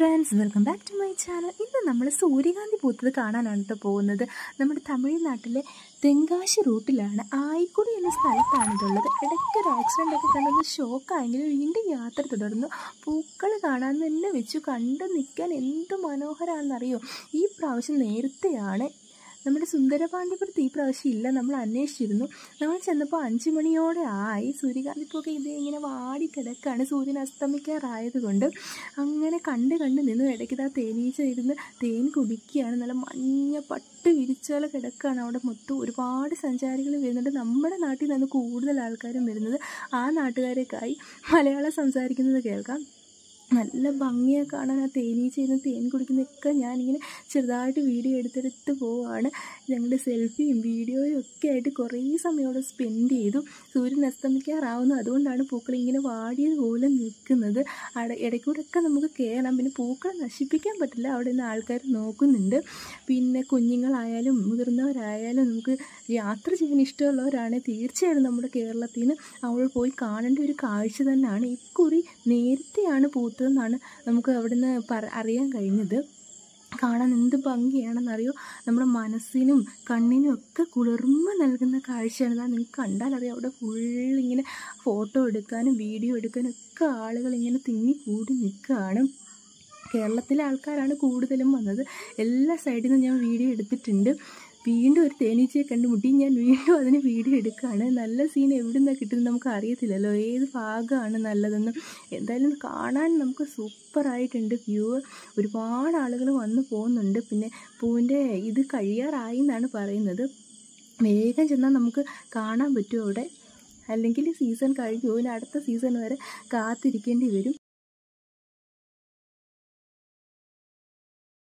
friends welcome back to my channel ഇന്ന് നമ്മൾ സൂര്യകാന്തി പൂത്തത് കാണാനാണ് കേട്ടോ പോകുന്നത് നമ്മുടെ തമിഴ്നാട്ടിലെ തെങ്കാശി റൂട്ടിലാണ് ആയിക്കുടി എന്ന സ്ഥലത്താണ് ഇതുള്ളത് ഇടയ്ക്ക് ഒരു ആക്സിഡൻ്റ് ഒക്കെ കണ്ടൊന്ന് ഷോക്കായെങ്കിലും വീണ്ടും യാത്ര തുടർന്നു പൂക്കൾ കാണാൻ തന്നെ വെച്ചു കണ്ടു നിൽക്കാൻ എന്ത് മനോഹരമാണെന്നറിയോ ഈ പ്രാവശ്യം നേരത്തെയാണ് നമ്മുടെ സുന്ദരപാണ്ഡിപുരത്ത് ഈ പ്രാവശ്യം ഇല്ല നമ്മൾ അന്വേഷിച്ചിരുന്നു നമ്മൾ ചെന്നപ്പോൾ അഞ്ച് മണിയോടെ ആയി സൂര്യകാന്തിപ്പൊക്കെ ഇത് ഇങ്ങനെ വാടി കിടക്കാണ് സൂര്യൻ അസ്തമിക്കാറായതുകൊണ്ട് അങ്ങനെ കണ്ട് കണ്ട് നിന്നു ഇടയ്ക്ക് ഇതാ തേനീച്ച ഇരുന്ന് തേൻ കുടിക്കുകയാണ് നല്ല മഞ്ഞ പട്ട് വിരിച്ചാൽ കിടക്കുകയാണ് അവിടെ മൊത്തം ഒരുപാട് സഞ്ചാരികൾ വരുന്നുണ്ട് നമ്മുടെ നാട്ടിൽ നിന്ന് കൂടുതൽ ആൾക്കാരും വരുന്നത് ആ നാട്ടുകാരേക്കായി മലയാളം സംസാരിക്കുന്നത് കേൾക്കാം നല്ല ഭംഗിയാണ് കാണാൻ ആ തേനീച്ച ഇരുന്ന് തേൻ കുടിക്കുന്നതൊക്കെ ഞാനിങ്ങനെ ചെറുതായിട്ട് വീഡിയോ എടുത്തെടുത്ത് പോവാണ് ഞങ്ങളുടെ സെൽഫിയും വീഡിയോയും ഒക്കെ ആയിട്ട് കുറേ സമയം അവിടെ സ്പെൻഡ് ചെയ്തു സൂര്യൻ അസ്തമിക്കാറാവുന്നു അതുകൊണ്ടാണ് പൂക്കൾ ഇങ്ങനെ വാടിയത് പോലെ നിൽക്കുന്നത് അവിടെ ഇടയ്ക്കൂടെയൊക്കെ നമുക്ക് കയറാം പിന്നെ പൂക്കളെ നശിപ്പിക്കാൻ പറ്റില്ല അവിടെ നിന്ന് ആൾക്കാർ നോക്കുന്നുണ്ട് പിന്നെ കുഞ്ഞുങ്ങളായാലും മുതിർന്നവരായാലും നമുക്ക് യാത്ര ചെയ്യാൻ ഇഷ്ടമുള്ളവരാണെങ്കിൽ തീർച്ചയായും നമ്മുടെ കേരളത്തിൽ നിന്ന് അവിടെ പോയി കാണേണ്ട ഒരു കാഴ്ച തന്നെയാണ് ഇക്കുറി നേരത്തെയാണ് പൂത്തതെന്നാണ് നമുക്ക് അവിടുന്ന് പറ അറിയാൻ കഴിഞ്ഞത് കാണാൻ എന്ത് ഭംഗിയാണെന്നറിയോ നമ്മുടെ മനസ്സിനും കണ്ണിനും ഒക്കെ കുളിർമ നൽകുന്ന കാഴ്ചയാണ് അത് നിങ്ങൾക്ക് കണ്ടാലറിയാം അവിടെ ഫുൾ ഇങ്ങനെ ഫോട്ടോ എടുക്കാനും വീഡിയോ എടുക്കാനും ഒക്കെ ആളുകൾ ഇങ്ങനെ തിങ്ങി കൂടി നിൽക്കുകയാണ് കേരളത്തിലെ ആൾക്കാരാണ് കൂടുതലും വന്നത് എല്ലാ സൈഡിൽ നിന്നും ഞാൻ വീഡിയോ എടുത്തിട്ടുണ്ട് വീണ്ടും ഒരു തേനീച്ചയെ കണ്ടുമുട്ടി ഞാൻ വീണ്ടും അതിന് വീഡിയോ എടുക്കുകയാണ് നല്ല സീൻ എവിടെ നിന്നാണ് കിട്ടുന്നത് നമുക്ക് അറിയത്തില്ലല്ലോ ഏത് ഭാഗമാണ് നല്ലതെന്ന് എന്തായാലും കാണാൻ നമുക്ക് സൂപ്പറായിട്ടുണ്ട് വ്യൂ ഒരുപാട് ആളുകൾ വന്നു പോകുന്നുണ്ട് പിന്നെ പൂവിൻ്റെ ഇത് കഴിയാറായി എന്നാണ് പറയുന്നത് വേഗം ചെന്നാൽ നമുക്ക് കാണാൻ പറ്റും അവിടെ അല്ലെങ്കിൽ സീസൺ കഴിഞ്ഞു ഇനി അടുത്ത സീസൺ വരെ കാത്തിരിക്കേണ്ടി വരും